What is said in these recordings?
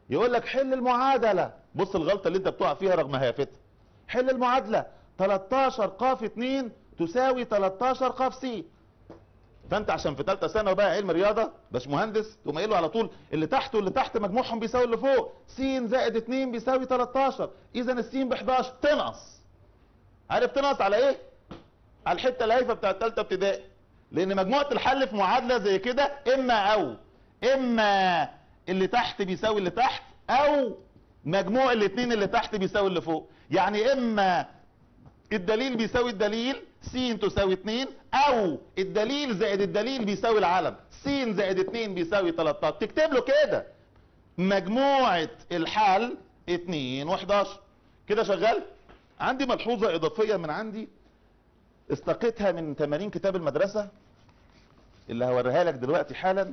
يقول لك حل المعادله بص الغلطه اللي انت بتقع فيها رغم هيافتها حل المعادله 13 قاف 2 تساوي 13 قاف س فانت عشان في ثالثه ثانوي بقى علم رياضه باشمهندس تقوم قايل له على طول اللي تحت واللي تحت مجموعهم بيساوي اللي فوق س زائد 2 بيساوي 13 اذا السين ب 11 تنقص عارف تنقص على ايه؟ على الحته الهايفه بتاعت ثالثه ابتدائي لان مجموعه الحل في معادله زي كده اما او اما اللي تحت بيساوي اللي تحت او مجموع الاثنين اللي تحت بيساوي اللي فوق يعني اما الدليل بيساوي الدليل س تساوي 2 او الدليل زائد الدليل بيساوي العلم س زائد 2 بيساوي 13 تكتب له كده مجموعة الحل 2 و11 كده شغال عندي ملحوظة اضافية من عندي استقيتها من تمارين كتاب المدرسة اللي هوريها لك دلوقتي حالا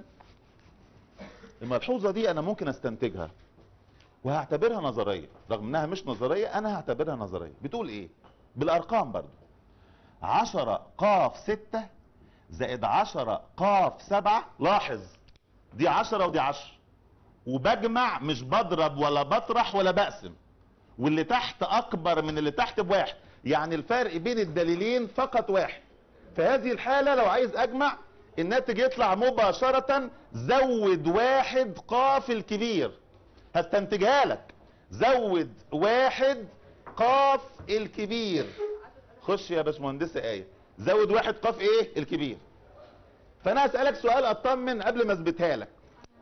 الملحوظة دي انا ممكن استنتجها وهعتبرها نظرية رغم انها مش نظرية انا هعتبرها نظرية بتقول ايه بالارقام برضو عشرة قاف ستة زائد عشرة قاف سبعة لاحظ دي عشرة ودي عشرة وبجمع مش بضرب ولا بطرح ولا بقسم واللي تحت اكبر من اللي تحت بواحد يعني الفرق بين الدليلين فقط واحد في هذه الحالة لو عايز اجمع الناتج يطلع مباشرة زود واحد قاف الكبير هستنتجها لك زود واحد قاف الكبير خش يا باشمهندسة آية زود واحد قاف ايه الكبير فانا هسألك سؤال اطمن قبل ما اثبتها لك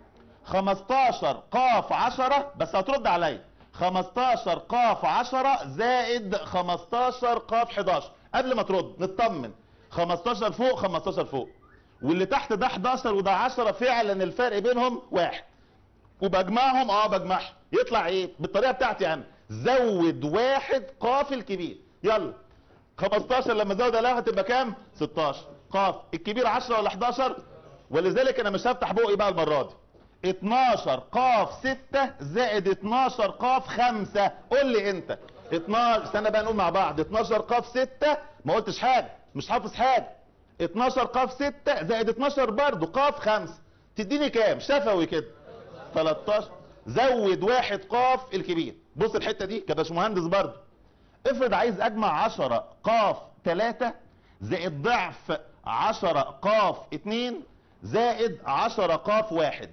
15 قاف 10 بس هترد عليا 15 قاف 10 زائد 15 قاف 11 قبل ما ترد نطمن 15 فوق 15 فوق واللي تحت ده 11 وده 10 فعلا الفرق بينهم واحد وبجمعهم اه بجمعهم يطلع ايه بالطريقه بتاعتي انا زود واحد قاف الكبير يلا 15 لما زود عليها هتبقى كام 16 قاف الكبير 10 ولا 11 ولذلك انا مش هفتح بقي بقى المره دي 12 قاف 6 زائد 12 قاف 5 قول لي انت 12 استنى بقى نقول مع بعض 12 قاف 6 ما قلتش حاجه مش حافظ حاجه 12 قاف 6 زائد 12 برضه قاف 5 تديني كام شفوي كده 13 زود واحد قاف الكبير بص الحته دي كباشمهندس برضه افرض عايز اجمع 10 قاف 3 زائد ضعف 10 قاف 2 زائد 10 قاف 1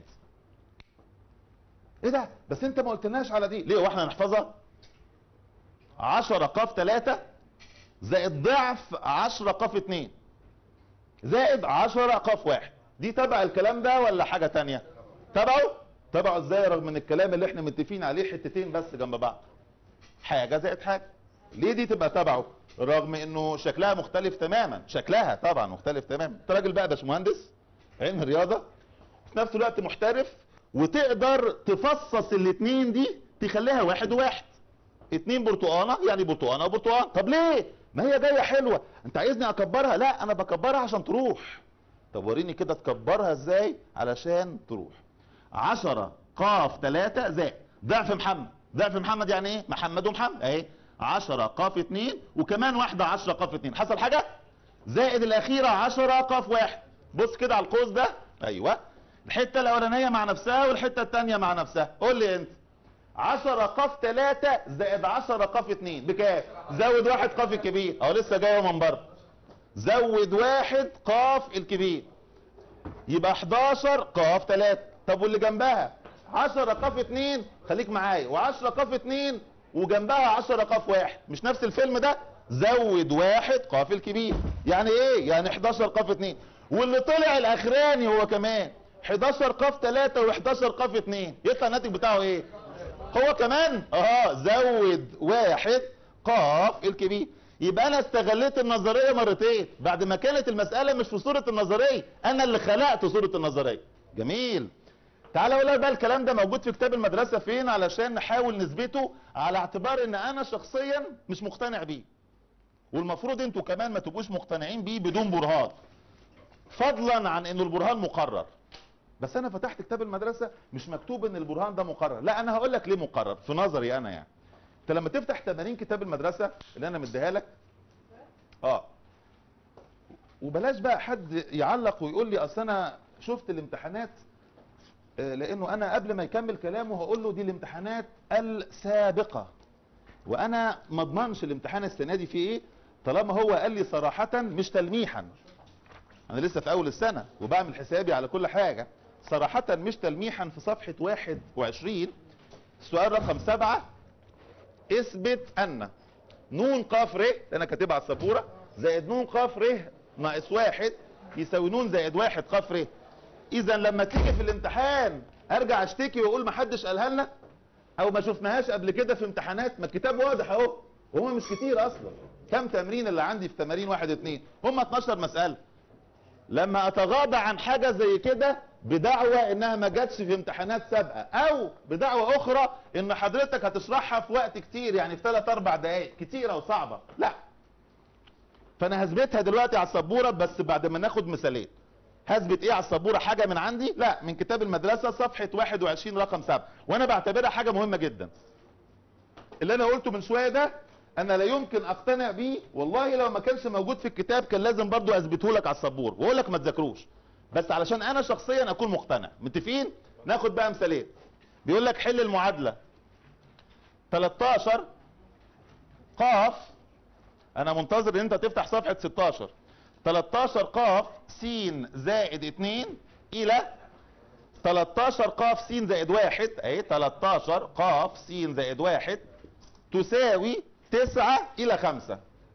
ايه ده بس انت ما قلتلناش على دي ليه واحنا نحفظها 10 قاف 3 زائد ضعف 10 قاف 2 زائد 10 قاف 1 دي تبع الكلام ده ولا حاجه تانية تبعه تبعه ازاي رغم ان الكلام اللي احنا متفقين عليه حتتين بس جنب بعض حاجه زائد حاجه ليه دي تبقى تبعه رغم انه شكلها مختلف تماما شكلها طبعا مختلف تماما انت راجل بقى باشمهندس علم رياضه في نفس الوقت محترف وتقدر تفصص الاتنين دي تخليها واحد وواحد اتنين برتقانه يعني برتقانه وبرتقان طب ليه ما هي جايه حلوه انت عايزني اكبرها لا انا بكبرها عشان تروح طب وريني كده تكبرها ازاي علشان تروح عشرة قاف تلاتة زائد ضعف محمد ضعف محمد يعني ايه محمد ومحمد اهي عشرة قاف اتنين وكمان واحدة عشرة قاف اتنين حصل حاجة زائد الاخيرة عشرة قاف واحد بص كده على القوس ده ايوه الحتة الاولانية مع نفسها والحتة التانية مع نفسها قول لي انت عشرة قاف تلاتة زائد عشرة قاف اتنين بكام زود واحد قاف الكبير اهو لسه جايه من بره زود واحد قاف الكبير يبقى 11 قاف 3 طب واللي جنبها 10 قاف 2 خليك معايا و10 قاف 2 وجنبها 10 قاف 1 مش نفس الفيلم ده زود واحد قاف الكبير يعني ايه يعني 11 قاف 2 واللي طلع الاخراني هو كمان 11 قاف 3 و11 قاف 2 يطلع الناتج بتاعه ايه هو كمان اه زود واحد قاف الكبير يبقى انا استغليت النظريه مرتين بعد ما كانت المساله مش في صوره النظريه انا اللي خلقت صوره النظريه جميل تعالى اقول لك بقى الكلام ده موجود في كتاب المدرسه فين علشان نحاول نثبته على اعتبار ان انا شخصيا مش مقتنع بيه والمفروض انتوا كمان ما تبقوش مقتنعين بيه بدون برهان فضلا عن ان البرهان مقرر بس انا فتحت كتاب المدرسه مش مكتوب ان البرهان ده مقرر لا انا هقول لك ليه مقرر في نظري انا يعني انت لما تفتح تمارين كتاب المدرسه اللي انا مديها لك اه وبلاش بقى حد يعلق ويقول لي اصل انا شفت الامتحانات آه، لانه انا قبل ما يكمل كلامه هقول له دي الامتحانات السابقه وانا ما اضمنش الامتحان السنه دي فيه ايه طالما هو قال لي صراحه مش تلميحا انا لسه في اول السنه وبعمل حسابي على كل حاجه صراحه مش تلميحا في صفحه 21 السؤال رقم سبعة اثبت ان نون قاف ر انا كاتبها على السبوره زائد نون قاف ر ناقص واحد يساوي نون زائد واحد قاف ر اذا لما تيجي في الامتحان ارجع اشتكي واقول ما حدش قالها لنا او ما شفناهاش قبل كده في امتحانات ما الكتاب واضح اهو وهم مش كتير اصلا كم تمرين اللي عندي في تمارين واحد اتنين هم 12 مسألة لما اتغاضى عن حاجة زي كده بدعوى انها ما جاتش في امتحانات سابقة او بدعوى اخرى ان حضرتك هتشرحها في وقت كتير يعني في 3 4 دقائق كتيرة وصعبة لا فانا هثبتها دلوقتي على السبورة بس بعد ما ناخد مثالين هثبت ايه على السبوره حاجه من عندي لا من كتاب المدرسه صفحه 21 رقم 7 وانا بعتبرها حاجه مهمه جدا اللي انا قلته من شويه ده انا لا يمكن اقتنع بيه والله لو ما كانش موجود في الكتاب كان لازم برضو اثبته لك على السبوره واقول لك ما تذاكروش بس علشان انا شخصيا اكون مقتنع متفقين ناخد بقى مثالين بيقول لك حل المعادله 13 قاف انا منتظر ان انت تفتح صفحه 16 13 قاف س زائد 2 الى 13 قاف س زائد 1 اهي 13 قاف س زائد 1 تساوي 9 الى 5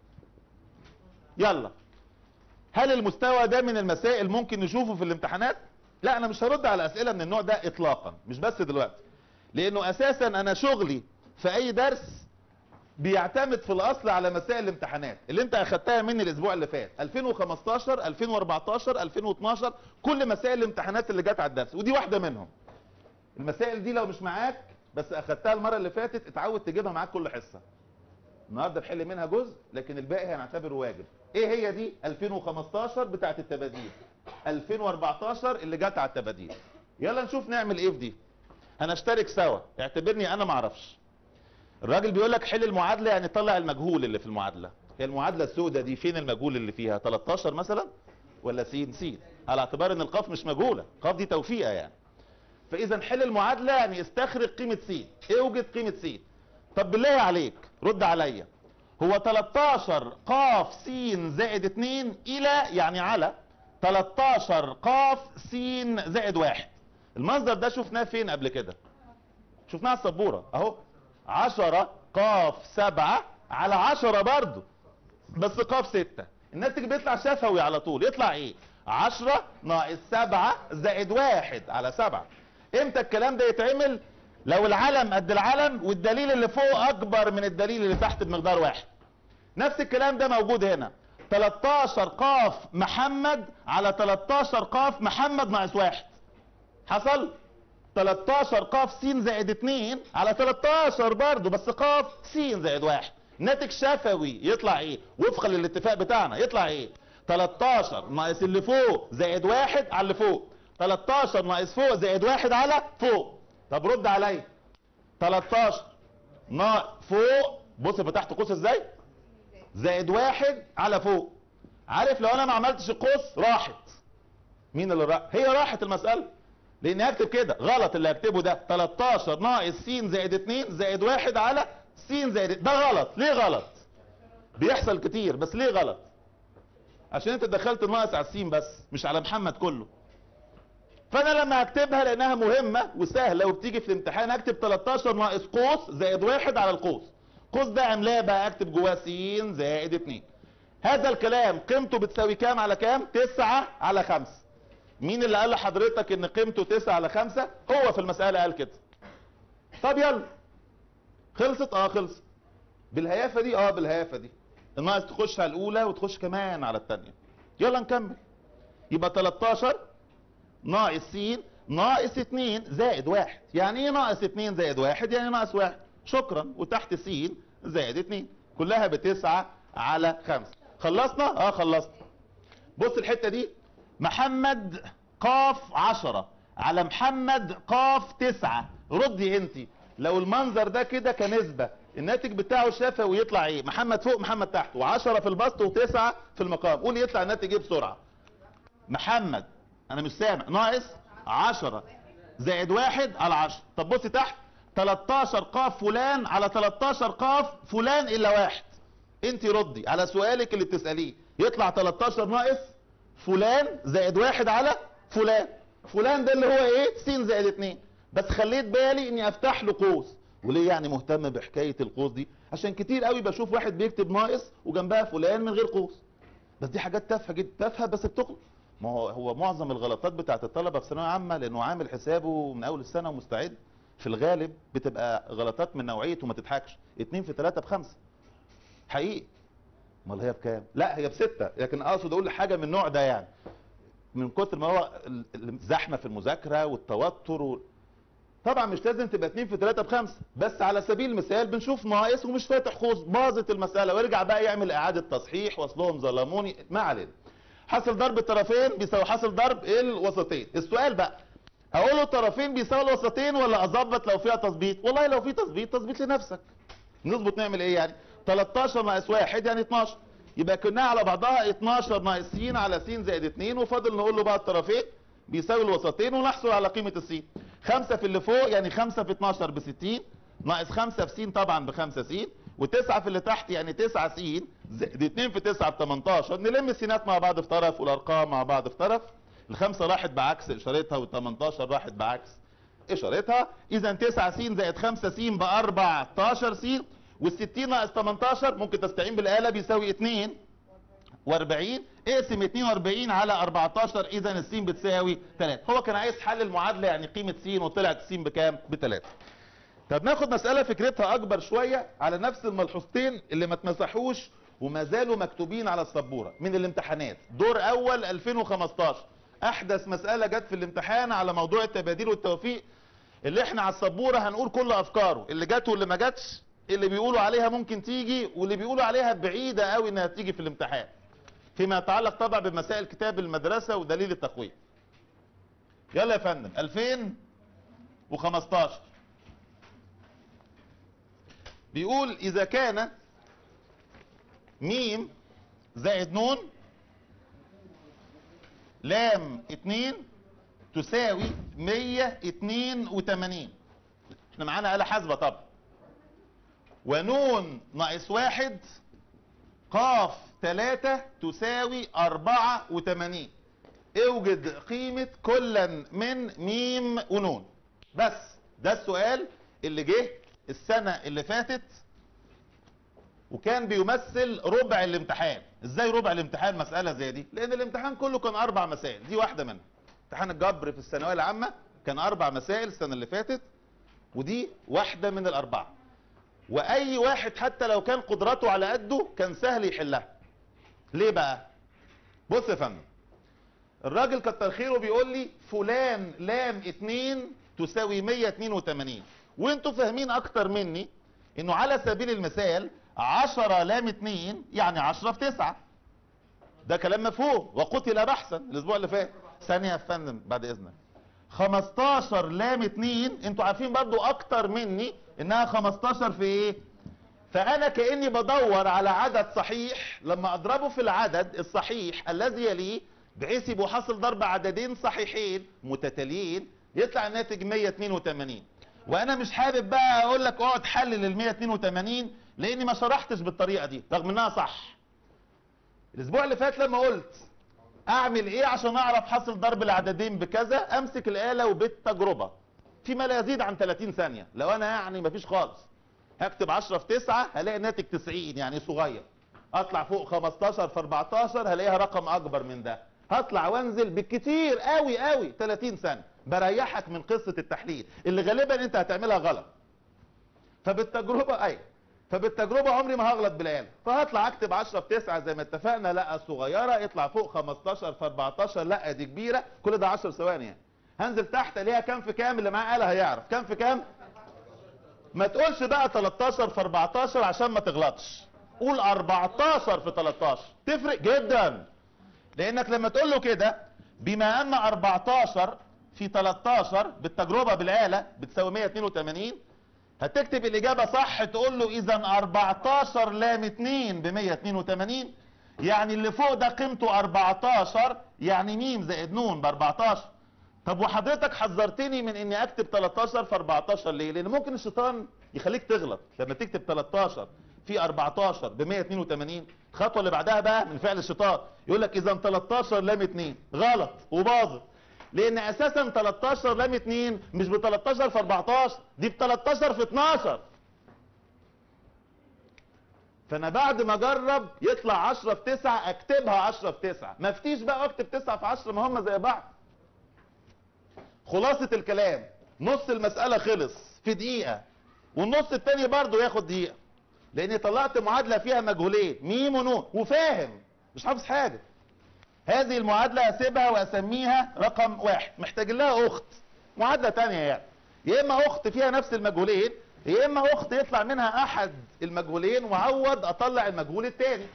يلا هل المستوى ده من المسائل ممكن نشوفه في الامتحانات لا انا مش هرد على اسئله من النوع ده اطلاقا مش بس دلوقتي لانه اساسا انا شغلي في اي درس بيعتمد في الاصل على مسائل الامتحانات اللي انت اخدتها مني الاسبوع اللي فات 2015 2014 2012 كل مسائل الامتحانات اللي جت على الدرس ودي واحده منهم المسائل دي لو مش معاك بس اخدتها المره اللي فاتت اتعود تجيبها معاك كل حصه النهارده نحل منها جزء لكن الباقي هنعتبره واجب ايه هي دي 2015 بتاعت التباديل 2014 اللي جت على التباديل يلا نشوف نعمل ايه في دي هنشترك سوا اعتبرني انا معرفش الراجل بيقول لك حل المعادله يعني طلع المجهول اللي في المعادله هي المعادله السوداء دي فين المجهول اللي فيها 13 مثلا ولا س س على اعتبار ان القاف مش مجهوله القاف دي توفيقه يعني فاذا حل المعادله يعني استخرج قيمه س اوجد قيمه س طب بالله عليك رد عليا هو 13 قاف س زائد 2 الى يعني على 13 قاف س زائد 1 المصدر ده شفناه فين قبل كده شفناه على السبوره اهو عشرة قاف سبعة على عشرة برضو بس قاف ستة الناتج بيطلع شفوي على طول يطلع ايه عشرة ناقص سبعة زائد واحد على سبعة امتى الكلام ده يتعمل لو العلم قد العلم والدليل اللي فوق اكبر من الدليل اللي تحت بمقدار واحد نفس الكلام ده موجود هنا 13 قاف محمد على 13 قاف محمد ناقص واحد حصل 13 قاف س زائد 2 على 13 برضه بس قاف س زائد 1 ناتج شفوي يطلع ايه وفقا للاتفاق بتاعنا يطلع ايه 13 ناقص اللي فوق زائد 1 على اللي فوق 13 ناقص فوق زائد 1 على فوق طب رد عليا 13 ناقص فوق بص فتحت قوس ازاي زائد 1 على فوق عارف لو انا ما عملتش القوس راحت مين اللي راح هي راحت المساله لان هكتب كده غلط اللي هكتبه ده 13 ناقص س زائد 2 زائد 1 على س زائد ده غلط ليه غلط بيحصل كتير بس ليه غلط عشان انت دخلت الناقص على السين بس مش على محمد كله فانا لما هكتبها لانها مهمه وسهله وبتيجي في الامتحان اكتب 13 ناقص قوس زائد 1 على القوس قوس ده عملاه بقى اكتب جواه س زائد 2 هذا الكلام قيمته بتساوي كام على كام 9 على 5 مين اللي قال لحضرتك ان قيمته 9 على 5 هو في المسألة قال كده طب يلا خلصت اه خلصت بالهيافة دي اه بالهيافة دي الناقص تخش على الاولى وتخش كمان على الثانية يلا نكمل يبقى 13 ناقص س ناقص 2 زائد 1 يعني ايه ناقص 2 زائد 1 يعني ناقص 1 شكرا وتحت س زائد 2 كلها بتسعة على 5 خلصنا اه خلصنا بص الحتة دي محمد قاف عشرة على محمد قاف تسعة ردي انت لو المنظر ده كده كنسبة الناتج بتاعه شفوي يطلع ايه محمد فوق محمد تحت وعشرة في البسط وتسعة في المقام قول يطلع الناتج ايه بسرعة محمد انا مش سامع ناقص عشرة زائد واحد على 10 طب بصي تحت 13 قاف فلان على 13 قاف فلان الا واحد انت ردي على سؤالك اللي بتساليه يطلع 13 ناقص فلان زائد واحد على فلان فلان ده اللي هو ايه س زائد 2 بس خليت بالي اني افتح له قوس وليه يعني مهتم بحكايه القوس دي عشان كتير قوي بشوف واحد بيكتب ناقص وجنبها فلان من غير قوس بس دي حاجات تافهه جدا تافهه بس بتخلص ما هو هو معظم الغلطات بتاعت الطلبه في ثانويه عامه لانه عامل حسابه من اول السنه ومستعد في الغالب بتبقى غلطات من نوعيه وما تضحكش اتنين في تلاتة بخمسة حقيقي امال هي بكام لا هي بستة لكن اقصد اقول حاجه من النوع ده يعني من كتر ما هو ال- الزحمه في المذاكره والتوتر و... طبعا مش لازم تبقى 2 في 3 بخمسة بس على سبيل المثال بنشوف ناقص ومش فاتح قوس باظت المسألة ويرجع بقى يعمل إعادة تصحيح واصلهم ظلموني ما علينا حاصل ضرب الطرفين بيساوي حاصل ضرب الوسطين السؤال بقى اقول له الطرفين بيساوي الوسطين ولا اظبط لو فيها تظبيط والله لو في تظبيط تظبيط لنفسك نظبط نعمل ايه يعني 13 ناقص 1 يعني 12 يبقى كنا على بعضها 12 ناقص س على س زائد 2 وفاضل نقول له بقى الطرفين بيساوي الوسطين ونحصل على قيمة الس 5 في اللي فوق يعني 5 في 12 ب 60 ناقص 5 في س طبعا ب 5 س و9 في اللي تحت يعني 9 س زائد 2 في 9 ب 18 نلم السينات مع بعض في طرف والارقام مع بعض في طرف الخمسة راحت بعكس اشارتها وال18 راحت بعكس اشارتها اذا 9 س زائد 5 س ب 14 س وال60 ناقص 18 ممكن تستعين بالاله بيساوي 2 و40 اقسم 42 على 14 اذا الس بتساوي 3 هو كان عايز حل المعادله يعني قيمه س وطلعت الس بكام ب 3 طب ناخد مساله فكرتها اكبر شويه على نفس الملحوظتين اللي ما اتمسحوش وما زالوا مكتوبين على السبوره من الامتحانات دور اول 2015 احدث مساله جت في الامتحان على موضوع التباديل والتوفيق اللي احنا على السبوره هنقول كل افكاره اللي جت واللي ما جاتش اللي بيقولوا عليها ممكن تيجي واللي بيقولوا عليها بعيده قوي انها تيجي في الامتحان فيما يتعلق طبعا بمسائل كتاب المدرسه ودليل التقويم يلا يا فندم 2015 بيقول اذا كان ميم زائد نون لام اتنين تساوي مية اتنين وتمانين احنا معانا آلة حاسبة طبعا ونون ناقص واحد قاف تلاتة تساوي أربعة وتمانين اوجد قيمة كلا من ميم ونون بس ده السؤال اللي جه السنة اللي فاتت وكان بيمثل ربع الامتحان ازاي ربع الامتحان مسألة زي دي لان الامتحان كله كان اربع مسائل دي واحدة منها امتحان الجبر في الثانوية العامة كان اربع مسائل السنة اللي فاتت ودي واحدة من الاربعة واي واحد حتى لو كان قدرته على قده كان سهل يحلها ليه بقى بص يا فندم الراجل كتر خيره بيقول لي فلان لام اتنين تساوي 182 وانتوا فاهمين اكتر مني انه على سبيل المثال 10 لام 2 يعني 10 في 9 ده كلام مفهوم وقتل بحثا الاسبوع اللي فات ثانيه يا فندم بعد اذنك 15 لام 2 انتوا عارفين برضو اكتر مني انها 15 في ايه فانا كاني بدور على عدد صحيح لما اضربه في العدد الصحيح الذي يليه بحيث يبقوا حاصل ضرب عددين صحيحين متتاليين يطلع الناتج 182 وانا مش حابب بقى اقول لك اقعد حلل ال 182 لاني ما شرحتش بالطريقه دي رغم انها صح الاسبوع اللي فات لما قلت اعمل ايه عشان اعرف حاصل ضرب العددين بكذا امسك الاله وبالتجربه فيما لا يزيد عن 30 ثانيه لو انا يعني مفيش خالص هكتب 10 في 9 هلاقي الناتج 90 يعني صغير اطلع فوق 15 في 14 هلاقيها رقم اكبر من ده هطلع وانزل بالكتير قوي قوي 30 سنه بريحك من قصه التحليل اللي غالبا انت هتعملها غلط فبالتجربه ايوه فبالتجربه عمري ما هغلط بالاله فهطلع اكتب 10 في 9 زي ما اتفقنا لا صغيره يطلع فوق 15 في 14 لا دي كبيره كل ده 10 ثواني يعني هنزل تحت الاقيها كام في كام اللي معاه آلة هيعرف كام في كام ما تقولش بقى 13 في 14 عشان ما تغلطش قول 14 في 13 تفرق جدا لانك لما تقول له كده بما ان 14 في 13 بالتجربه بالاله بتساوي 182 هتكتب الاجابه صح تقول له اذا 14 لام 2 ب 182 يعني اللي فوق ده قيمته 14 يعني ميم زائد نون ب 14 طب وحضرتك حذرتني من اني اكتب 13 في 14 ليه لان ممكن الشيطان يخليك تغلط لما تكتب 13 في 14 ب 182 الخطوه اللي بعدها بقى من فعل الشيطان يقول لك اذا 13 لام 2 غلط وباظت لان اساسا 13 لام 2 مش ب 13 في 14 دي ب 13 في 12 فانا بعد ما اجرب يطلع 10 في 9 اكتبها 10 في 9 ما افتيش بقى اكتب 9 في 10 ما هم زي بعض خلاصة الكلام نص المسألة خلص في دقيقة والنص التاني برضه ياخد دقيقة لاني طلعت معادلة فيها مجهولين ميم ونون وفاهم مش حافظ حاجة هذه المعادلة هسيبها واسميها رقم واحد محتاج لها اخت معادلة تانية يعني يا اما اخت فيها نفس المجهولين يا اما اخت يطلع منها احد المجهولين وعوض اطلع المجهول التاني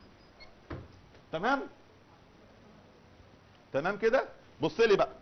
تمام تمام كده بص لي بقى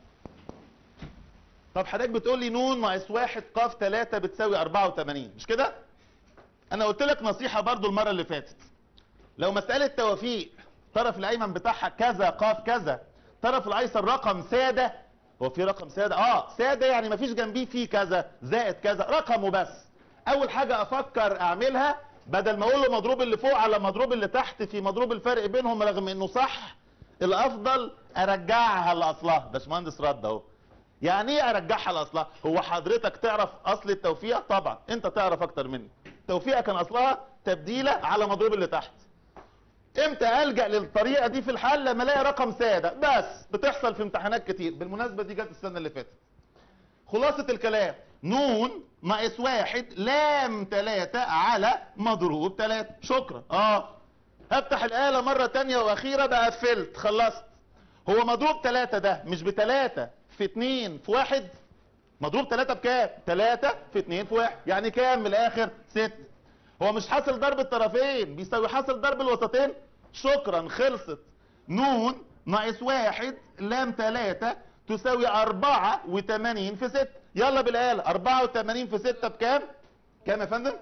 طب حضرتك بتقول لي نون ناقص واحد قاف تلاتة بتساوي 84 مش كده انا قلت لك نصيحة برضو المرة اللي فاتت لو مسألة توافيق طرف الايمن بتاعها كذا قاف كذا طرف الايسر رقم سادة هو في رقم سادة اه سادة يعني مفيش جنبيه فيه كذا زائد كذا رقم وبس اول حاجة افكر اعملها بدل ما اقول له مضروب اللي فوق على مضروب اللي تحت في مضروب الفرق بينهم رغم انه صح الافضل ارجعها لاصلها باشمهندس رد اهو يعني ايه ارجعها لاصلها هو حضرتك تعرف اصل التوفيق طبعا انت تعرف اكتر مني التوفيق كان اصلها تبديله على مضروب اللي تحت امتى الجا للطريقه دي في الحل لما الاقي رقم ساده بس بتحصل في امتحانات كتير بالمناسبه دي جت السنه اللي فاتت خلاصه الكلام نون ناقص واحد لام تلاتة على مضروب تلاتة شكرا اه افتح الآلة مرة تانية واخيرة بقى قفلت خلصت هو مضروب تلاتة ده مش بتلاتة في اتنين في واحد مضروب تلاتة بكام تلاتة في اتنين في واحد يعني كام من الاخر ست هو مش حاصل ضرب الطرفين بيساوي حاصل ضرب الوسطين شكرا خلصت نون ناقص واحد لام تلاتة تساوي أربعة وتمانين في ستة يلا بالآلة أربعة وتمانين في ستة بكام كام يا فندم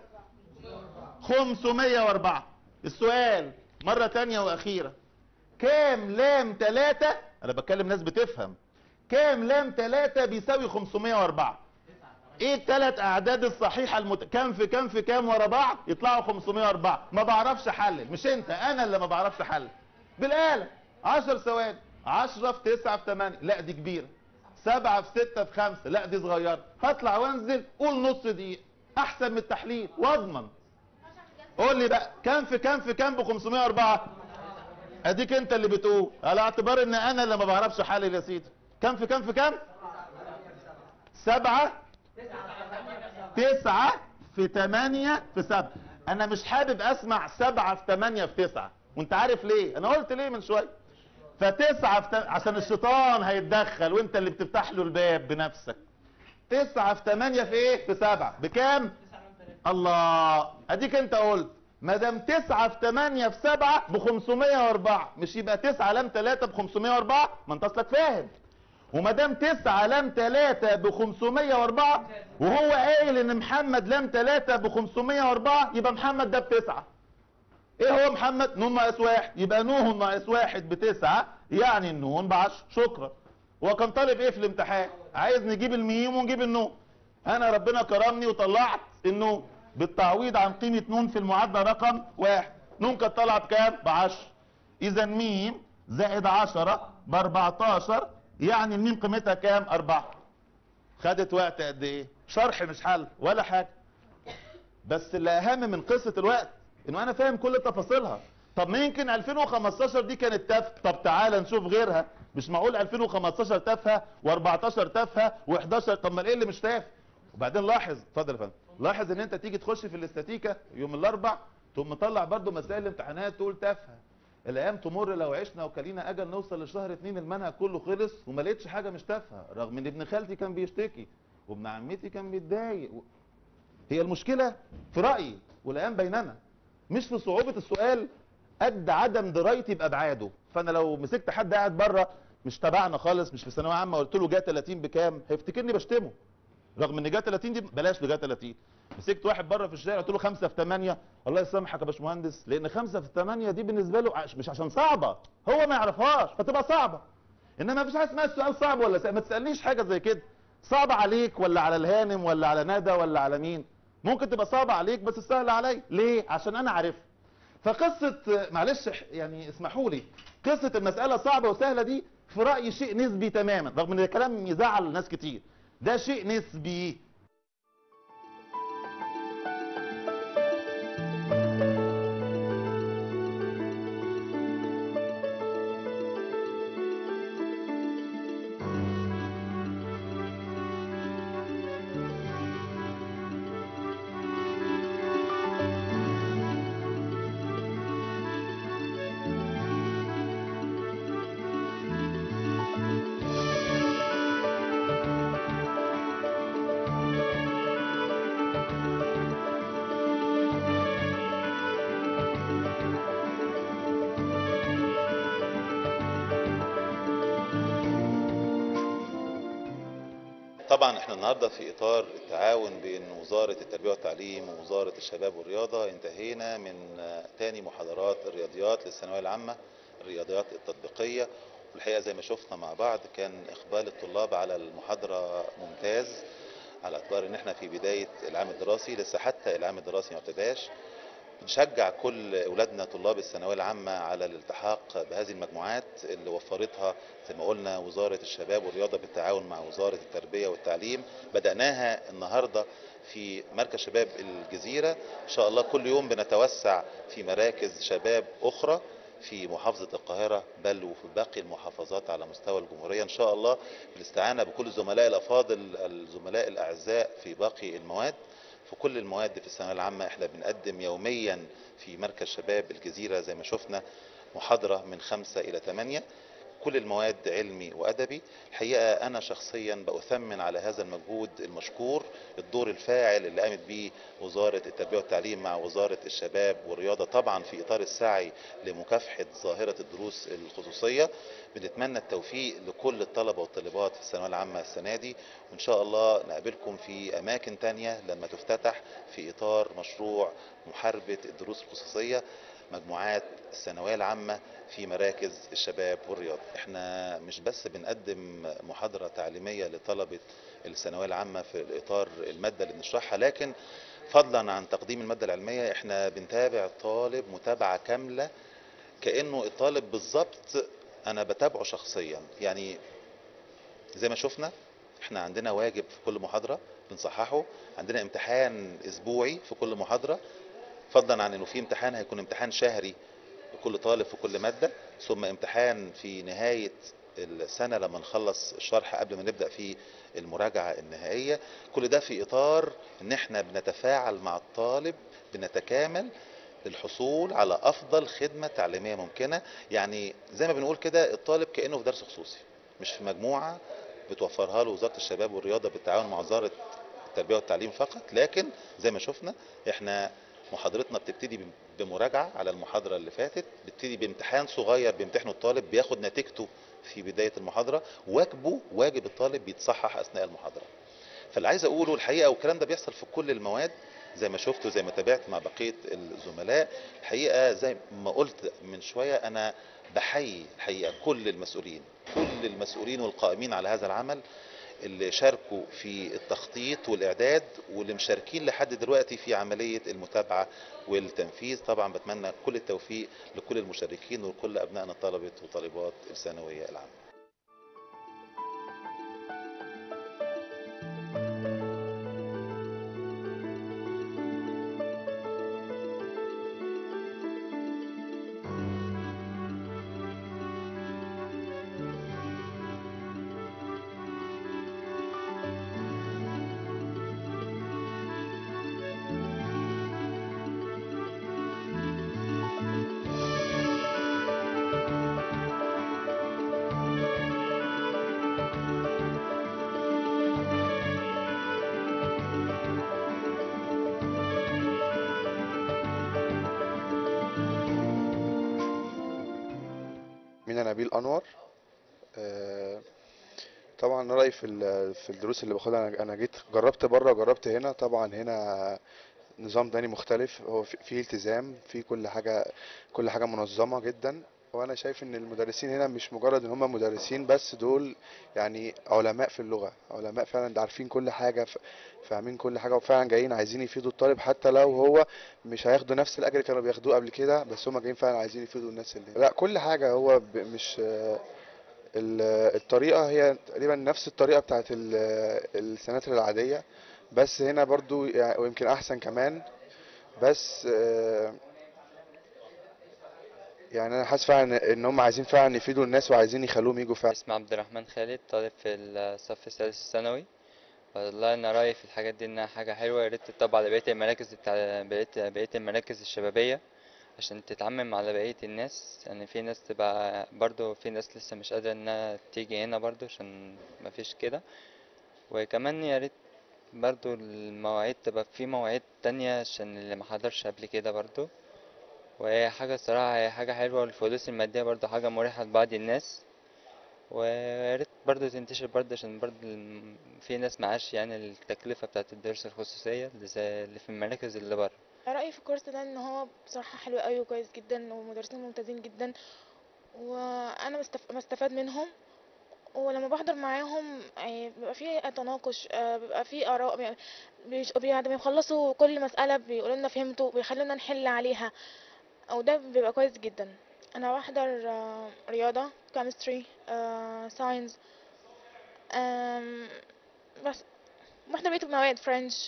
خمسمية وأربعة السؤال مرة تانية وأخيرة كام لام تلاتة أنا بتكلم ناس بتفهم كام لام تلاتة بيساوي 504 ايه الثلاث اعداد الصحيحة المت... كام في كام في كام ورا بعض يطلعوا 504 ما بعرفش احلل مش انت انا اللي ما بعرفش احلل بالآلة 10 ثواني 10 في 9 في 8 لا دي كبيرة 7 في 6 في 5 لا دي صغيرة هطلع وانزل قول نص دقيقة احسن من التحليل واضمن قول لي بقى كام في كام في كام ب 504 اديك انت اللي بتقول على اعتبار ان انا اللي ما بعرفش احلل يا سيدي كام في كام في كام سبعة تسعة في تمانية في سبعة انا مش حابب اسمع سبعة في تمانية في تسعة وانت عارف ليه انا قلت ليه من شوية فتسعة في تم... عشان الشيطان هيتدخل وانت اللي بتفتح له الباب بنفسك تسعة في تمانية في ايه في سبعة بكام الله اديك انت قلت ما دام 9 في 8 في 7 ب 504 مش يبقى 9 لام 3 ب 504 ما انت اصلك فاهم وما دام 9 لام 3 ب 504 وهو قايل ان محمد لام 3 ب 504 يبقى محمد ده بتسعة ايه هو محمد نون ناقص واحد يبقى نون ناقص واحد بتسعة يعني النون ب 10 شكرا هو كان طالب ايه في الامتحان عايز نجيب الميم ونجيب النون انا ربنا كرمني وطلعت النون بالتعويض عن قيمة نون في المعادلة رقم واحد نون كانت طالعة بكام؟ ب 10 إذا ميم زائد 10 ب 14 يعني الميم قيمتها كام؟ 4 خدت وقت قد إيه؟ شرح مش حل ولا حاجة بس اللي أهم من قصة الوقت إنه أنا فاهم كل تفاصيلها طب ما يمكن 2015 دي كانت تافهه طب تعالى نشوف غيرها مش معقول 2015 تافهه و14 تافهه و11 طب ما ايه اللي مش تافه وبعدين لاحظ اتفضل يا فندم لاحظ ان انت تيجي تخش في الاستاتيكا يوم الاربع تقوم مطلع برضو مسائل الامتحانات تقول تافهه الايام تمر لو عشنا وكلينا اجل نوصل لشهر اتنين المنهج كله خلص وما لقيتش حاجه مش تافهه رغم ان ابن خالتي كان بيشتكي وابن عمتي كان بيتضايق هي المشكله في رايي والايام بيننا مش في صعوبه السؤال قد عدم درايتي بابعاده فانا لو مسكت حد قاعد بره مش تبعنا خالص مش في ثانويه عامه قلت له جا 30 بكام هيفتكرني بشتمه رغم ان جا 30 دي بلاش جا 30 مسكت واحد بره في الشارع قلت له 5 في 8 الله يسامحك يا باشمهندس لان 5 في 8 دي بالنسبه له عش- مش عشان صعبه هو ما يعرفهاش فتبقى صعبه انما مفيش حاجه اسمها السؤال صعب ولا سهل ما تسالنيش حاجه زي كده صعب عليك ولا على الهانم ولا على ندى ولا على مين ممكن تبقى صعبه عليك بس سهله عليا ليه عشان انا عارفها فقصه معلش يعني اسمحوا لي قصه المساله صعبه وسهله دي في رايي شيء نسبي تماما رغم ان ده كلام يزعل ناس كتير ده شيء نسبي طبعا احنا النهارده في اطار التعاون بين وزاره التربيه والتعليم ووزاره الشباب والرياضه انتهينا من آه، تاني محاضرات الرياضيات للثانويه العامه الرياضيات التطبيقيه والحقيقه زي ما شفنا مع بعض كان اقبال الطلاب على المحاضره ممتاز على اعتبار ان احنا في بدايه العام الدراسي لسه حتى العام الدراسي ما ابتداش بنشجع كل اولادنا طلاب الثانويه العامه على الالتحاق بهذه المجموعات اللي وفرتها زي ما قلنا وزاره الشباب والرياضه بالتعاون مع وزاره التربيه والتعليم بداناها النهارده في مركز شباب الجزيره ان شاء الله كل يوم بنتوسع في مراكز شباب اخرى في محافظة القاهرة بل وفي باقي المحافظات على مستوى الجمهورية إن شاء الله بالاستعانة بكل الزملاء الأفاضل الزملاء الأعزاء في باقي المواد في كل المواد في الثانويه العامه احنا بنقدم يوميا في مركز شباب الجزيره زي ما شفنا محاضره من خمسة الى ثمانية كل المواد علمي وادبي الحقيقه انا شخصيا باثمن على هذا المجهود المشكور الدور الفاعل اللي قامت به وزاره التربيه والتعليم مع وزاره الشباب والرياضه طبعا في اطار السعي لمكافحه ظاهره الدروس الخصوصيه بنتمنى التوفيق لكل الطلبه والطالبات في الثانويه العامه السنه دي وان شاء الله نقابلكم في اماكن تانية لما تفتتح في اطار مشروع محاربه الدروس الخصوصيه مجموعات الثانويه العامه في مراكز الشباب والرياضه احنا مش بس بنقدم محاضره تعليميه لطلبه الثانويه العامه في اطار الماده اللي بنشرحها لكن فضلا عن تقديم الماده العلميه احنا بنتابع الطالب متابعه كامله كانه الطالب بالظبط انا بتابعه شخصيا يعني زي ما شفنا احنا عندنا واجب في كل محاضره بنصححه عندنا امتحان اسبوعي في كل محاضره فضلا عن انه في امتحان هيكون امتحان شهري لكل طالب في كل ماده ثم امتحان في نهايه السنه لما نخلص الشرح قبل ما نبدا في المراجعه النهائيه كل ده في اطار ان احنا بنتفاعل مع الطالب بنتكامل للحصول على افضل خدمه تعليميه ممكنه يعني زي ما بنقول كده الطالب كانه في درس خصوصي مش في مجموعه بتوفرها له وزاره الشباب والرياضه بالتعاون مع وزاره التربيه والتعليم فقط لكن زي ما شفنا احنا محاضرتنا بتبتدي بمراجعه على المحاضره اللي فاتت بتبتدي بامتحان صغير بيمتحنه الطالب بياخد نتيجته في بدايه المحاضره واجبه واجب الطالب بيتصحح اثناء المحاضره فاللي عايز اقوله الحقيقه والكلام ده بيحصل في كل المواد زي ما شفت وزي ما تابعت مع بقيه الزملاء الحقيقه زي ما قلت من شويه انا بحيي الحقيقه كل المسؤولين كل المسؤولين والقائمين على هذا العمل اللي شاركوا في التخطيط والاعداد واللي مشاركين لحد دلوقتي في عمليه المتابعه والتنفيذ طبعا بتمنى كل التوفيق لكل المشاركين وكل ابنائنا طلبه وطالبات الثانويه العامه مينا نبيل انور آه، طبعا رايي في ال- في الدروس اللي باخدها انا أنا جيت جربت بره وجربت هنا طبعا هنا نظام تاني مختلف هو في- فيه التزام في كل حاجه كل حاجه منظمه جدا وانا شايف ان المدرسين هنا مش مجرد ان هم مدرسين بس دول يعني علماء في اللغة علماء فعلا عارفين كل حاجة ف- فاهمين كل حاجة وفعلا جايين عايزين يفيدوا الطالب حتى لو هو مش هياخدوا نفس الاجر اللي كانوا بياخدوه قبل كده بس هم جايين فعلا عايزين يفيدوا الناس اللي لا كل حاجة هو ب- مش آه، ال- الطريقة هي تقريبا نفس الطريقة بتاعت ال- السناتر العادية بس هنا برضو يعني ويمكن احسن كمان بس آه، يعني انا حاسس فعلا ان هم عايزين فعلا يفيدوا الناس وعايزين يخلوهم يجوا فعلا اسمي عبد الرحمن خالد طالب في الصف السادس الثانوي والله انا رايي في الحاجات دي انها حاجه حلوه يا ريت تطبق على بقيه المراكز بتاع بقيه بقيه المراكز الشبابيه عشان تتعمم على بقيه الناس يعني في ناس تبقى برضو في ناس لسه مش قادره انها تيجي هنا برضو عشان مفيش كده وكمان يا ريت برضو المواعيد تبقى في مواعيد تانية عشان اللي محضرش قبل كده برضو وهي حاجة الصراحة هي حاجة حلوة والفلوس المادية برضو حاجة مريحة لبعض الناس ويا ريت برضه تنتشر برضه عشان برضه الم- في ناس معاش يعني التكلفة بتاعة الدروس الخصوصية اللي زي اللي في المراكز اللي بره رأيي في الكورس ده ان هو بصراحة حلو قوي وكويس جدا ومدرسين ممتازين جدا وانا بستف... بستفاد منهم ولما بحضر معاهم يعني بيبقى في تناقش آه، بيبقى في آراء بي- بيش- بي- بعد ما يخلصوا كل مسألة بيقولوا لنا فهمتوا بيخلونا نحل عليها وده بيبقى كويس جدا انا بحضر آه، رياضة كيمستري ساينس بس بحضر بقية المواد فرنش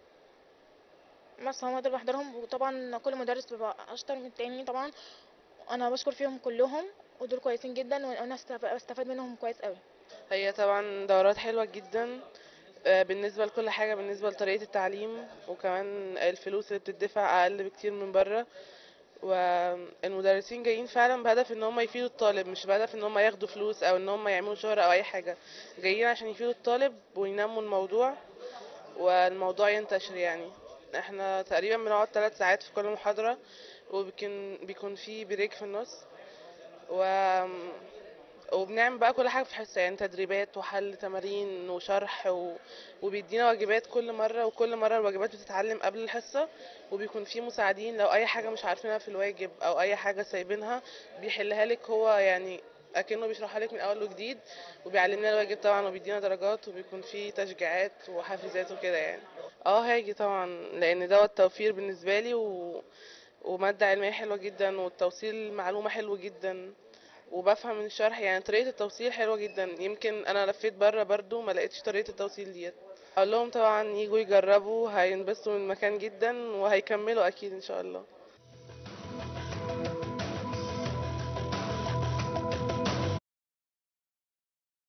بس هما دول بحضرهم وطبعا كل مدرس بيبقى اشطر من التاني طبعا انا بشكر فيهم كلهم ودول كويسين جدا وانا استف- بستفاد منهم كويس قوي هي طبعا دورات حلوة جدا آه، بالنسبة لكل حاجة بالنسبة لطريقة التعليم وكمان الفلوس اللي بتدفع أقل بكتير من بره والمدرسين جايين فعلا بهدف ان هم يفيدوا الطالب مش بهدف ان هم ياخدوا فلوس او ان هم يعملوا شهرة او اي حاجة جايين عشان يفيدوا الطالب وينموا الموضوع والموضوع ينتشر يعني احنا تقريبا بنقعد ثلاث ساعات في كل محاضرة وبيكون بيكون في بريك في النص و وبنعمل بقى كل حاجة في حصة يعني تدريبات وحل تمارين وشرح و... وبيدينا واجبات كل مرة وكل مرة الواجبات بتتعلم قبل الحصة وبيكون في مساعدين لو أي حاجة مش عارفينها في الواجب أو أي حاجة سايبينها بيحلها لك هو يعني أكنه بيشرحها لك من أول وجديد وبيعلمنا الواجب طبعا وبيدينا درجات وبيكون في تشجيعات وحافزات وكده يعني اه هاجي طبعا لأن ده التوفير بالنسبة لي و... ومادة علمية حلوة جدا والتوصيل المعلومة حلو جدا وبفهم من الشرح يعني طريقة التوصيل حلوة جدا يمكن انا لفيت بره برضو ما لقيتش طريقة التوصيل ديت اقول لهم طبعا يجوا يجربوا هينبسطوا من المكان جدا وهيكملوا اكيد ان شاء الله